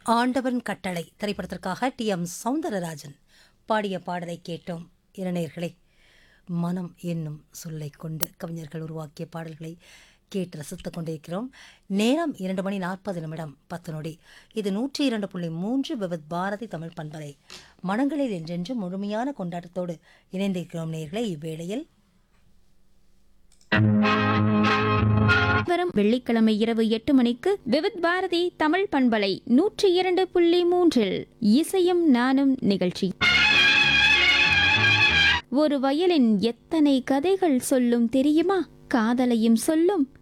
ஆண்டவன் கட்டளை திரைப்படத்திற்காக டி எம் சௌந்தரராஜன் பாடிய பாடலை கேட்டோம் இளைஞர்களே மனம் என்னும் சொல்லை கொண்டு கவிஞர்கள் உருவாக்கிய பாடல்களை கேட்டு ரசித்துக் கொண்டிருக்கிறோம் நேரம் இரண்டு மணி நாற்பது நிமிடம் பத்து நொடி இது நூற்றி இரண்டு புள்ளி மூன்று விவத் பாரதி தமிழ் பண்பலை மனங்களில் என்றென்று முழுமையான கொண்டாட்டத்தோடு இணைந்திருக்கிறோம் நேர்களை இவ்வேளையில் வரும் வெள்ளிக்கிழமை இரவு எட்டு மணிக்கு விவித் பாரதி தமிழ் பண்பலை நூற்றி இரண்டு புள்ளி மூன்றில் இசையும் நானும் நிகழ்ச்சி ஒரு வயலின் எத்தனை கதைகள் சொல்லும் தெரியுமா காதலையும் சொல்லும்